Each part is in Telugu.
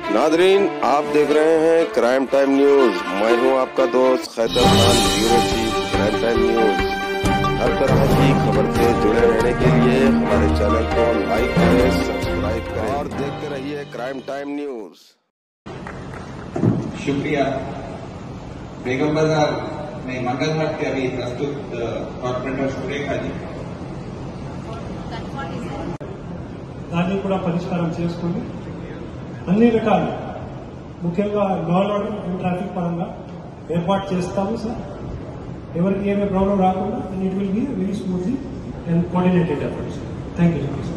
नादरीन आप देख रहे हैं क्राइम टाइम न्यूज मैं हूं आपका दोस्त Khaitar Khan bureau chief crime time news हर तरह की खबर से जुड़े रहने के लिए हमारे चैनल को लाइक करें सब्सक्राइब करें और देखते रहिए क्राइम टाइम न्यूज शुक्रिया बेगम बाजार में मंगल हाट के अभी प्रस्तुत कॉर्पोरेटर सुरेखा जी దాన్ని కూడా పరిష్కారం చేసుకొని అన్ని రకాలు ముఖ్యంగా law and order and traffic పరంగా ఏర్పాటు చేస్తాము సార్ ఎవరికి ఏమే ప్రాబ్లం రాకుండా and it will be very smoothly and coordinated efforts thank you sir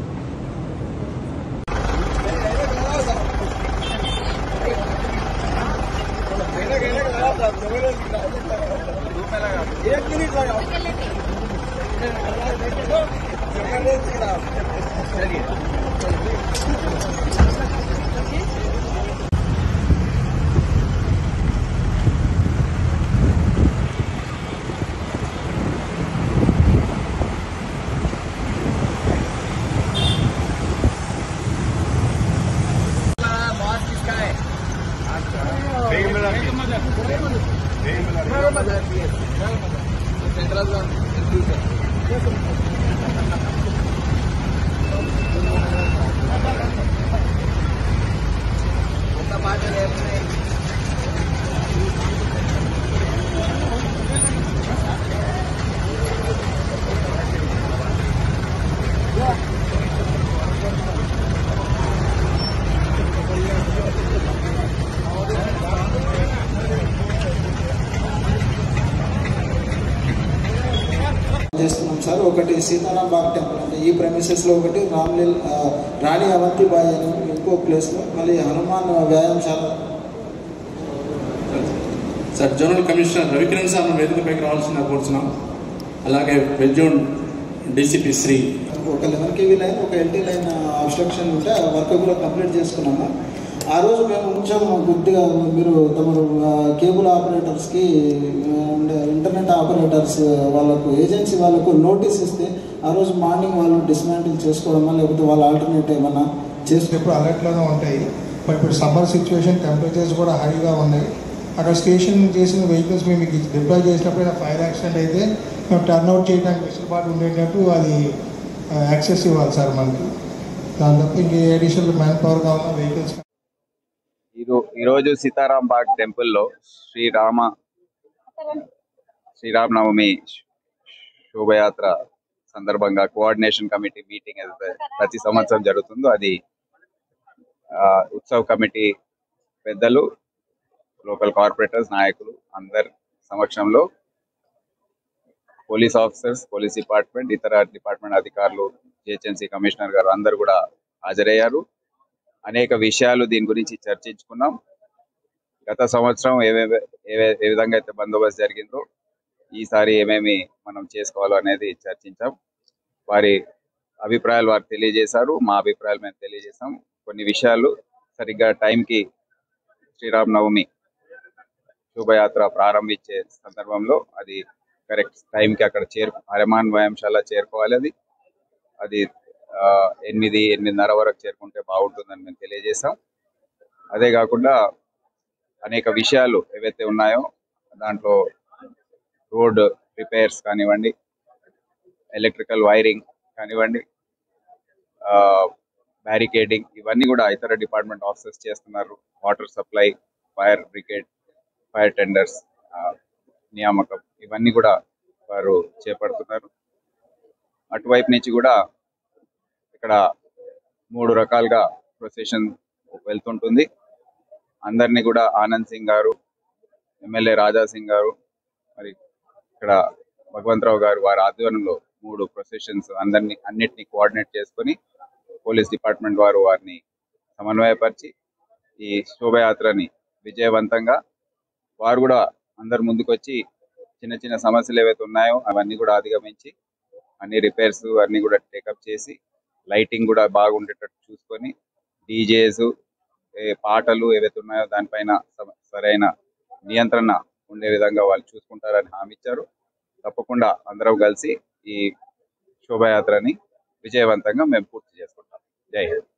చేస్తున్నాం సార్ ఒకటి సీతారాం బాగ్ టెంపుల్ అంటే ఈ ప్రెమిసెస్లో ఒకటి రామ్లీల్ ఆ, రాణి అవంతిబాయి అని ఇంకో ప్లేస్లో మళ్ళీ హనుమాన్ వ్యాయామశాల sir zonal commissioner Ravikiran sir వేదికపైకి రావాల్సిన కోరుతున్నాం అలాగే వెజ్జోన్ డీసీపీ శ్రీ ఒక లెవెన్ కేవీ లైన్ ఒక ఎల్టీ లైన్ అబ్స్ట్రక్షన్ ఉంటే ఆ వర్క్ కూడా కంప్లీట్ చేసుకున్నాము ఆ రోజు మేము కొంచెం కొద్దిగా మీరు తమరు ఆ, కేబుల్ ఆపరేటర్స్కి అండ్ ఇంటర్నెట్ ఆపరేటర్స్ వాళ్ళకు ఏజెన్సీ వాళ్ళకు నోటీస్ ఇస్తే ఆ రోజు మార్నింగ్ వాళ్ళు డిస్మాంటిల్ చేసుకోవడమా లేకపోతే వాళ్ళ ఆల్టర్నేట్ ఏమన్నా చేసుకు ఎప్పుడు అలర్ట్లోనే ఉంటాయి బట్ ఇప్పుడు సమ్మర్ సిచ్యువేషన్ టెంపరేచర్స్ కూడా హైగా ఉన్నాయి అక్కడ స్టేషన్ చేసిన వెహికల్స్ మేము మీకు డిప్లాయ్ చేసినప్పుడు ఫైర్ యాక్సిడెంట్ అయితే మేము టర్న్ అవుట్ చేయడానికి వెసులుబాటు ఉండేటట్టు అది యాక్సెస్ ఇవ్వాలి సార్ మనకి దాని తప్ప ఇంకే అడిషనల్ మ్యాన్ పవర్ కావాలన్నా వెహికల్స్ ఈరో- ఈరోజు సీతారాం బాగ్ టెంపుల్లో శ్రీరామ శ్రీరామనవమి శోభయాత్ర సందర్భంగా కోఆర్డినేషన్ కమిటీ మీటింగ్ ఏదైతే ప్రతి సంవత్సరం జరుగుతుందో అది ఆ, ఉత్సవ్ కమిటీ పెద్దలు లోకల్ కార్పొరేటర్స్ నాయకులు అందరి సమక్షంలో పోలీస్ ఆఫీసర్స్ పోలీస్ డిపార్ట్మెంట్ ఇతర డిపార్ట్మెంట్ అధికారులు జిహెచ్ఎంసీ కమిషనర్ గారు అందరు కూడా హాజరయ్యారు అనేక విషయాలు దీని గురించి చర్చించుకున్నాం గత సంవత్సరం ఏమేమి ఏ- ఏ విధంగా అయితే బందోబస్తు జరిగిందో ఈసారి ఏమేమి మనం చేసుకోవాలో అనేది చర్చించాం వారి అభిప్రాయాలు వారు తెలియజేశారు మా అభిప్రాయాలు మేము తెలియజేసాం కొన్ని విషయాలు సరిగ్గా టైంకి శ్రీరామనవమి శోభయాత్ర ప్రారంభించే సందర్భంలో అది కరెక్ట్ టైంకి అక్కడ చేరు హరమాన్ వ్యాయామశాల చేరుకోవాలి అది అది ఆ, ఎనిమిది ఎనిమిదిన్నర వరకు చేరుకుంటే బాగుంటుందని మేము తెలియజేసాం అదే కాకుండా అనేక విషయాలు ఏవైతే ఉన్నాయో దాంట్లో రోడ్ రిపేర్స్ కానివ్వండి ఎలక్ట్రికల్ వైరింగ్ కానివ్వండి బ్యారికేడింగ్ ఇవన్నీ కూడా ఇతర డిపార్ట్మెంట్ ఆఫీసర్స్ చేస్తున్నారు water supply fire brigade fire tenders నియామకం ఇవన్నీ కూడా వారు చేపడుతున్నారు అటువైపు నుంచి కూడా ఇక్కడ మూడు రకాలుగా ప్రొసెషన్ వెళ్తుంటుంది అందరినీ కూడా ఆనంద్ సింగ్ గారు ఎమ్మెల్యే రాజా సింగ్ గారు మరి ఇక్కడ భగవంతరావు గారు వారి ఆధ్వర్యంలో మూడు ప్రొసెషన్స్ అందరినీ అన్నిటినీ కోఆర్డినేట్ చేసుకొని పోలీస్ డిపార్ట్మెంట్ వారు వారిని సమన్వయపరిచి ఈ శోభయాత్రని విజయవంతంగా వారు కూడా అందరు ముందుకొచ్చి చిన్న చిన్న సమస్యలు ఏవైతే ఉన్నాయో అవన్నీ కూడా అధిగమించి అన్ని రిపేర్స్ అన్ని కూడా టేకప్ చేసి లైటింగ్ కూడా బాగుండేటట్టు చూసుకొని డీజేస్ పాటలు ఏవైతే ఉన్నాయో దానిపైన సమ- సరైన నియంత్రణ ఉండే విధంగా వాళ్ళు చూసుకుంటారని హామీ ఇచ్చారు తప్పకుండా అందరం కలిసి ఈ శోభయాత్రని విజయవంతంగా మేము పూర్తి చేసుకుంటాం జై హింద్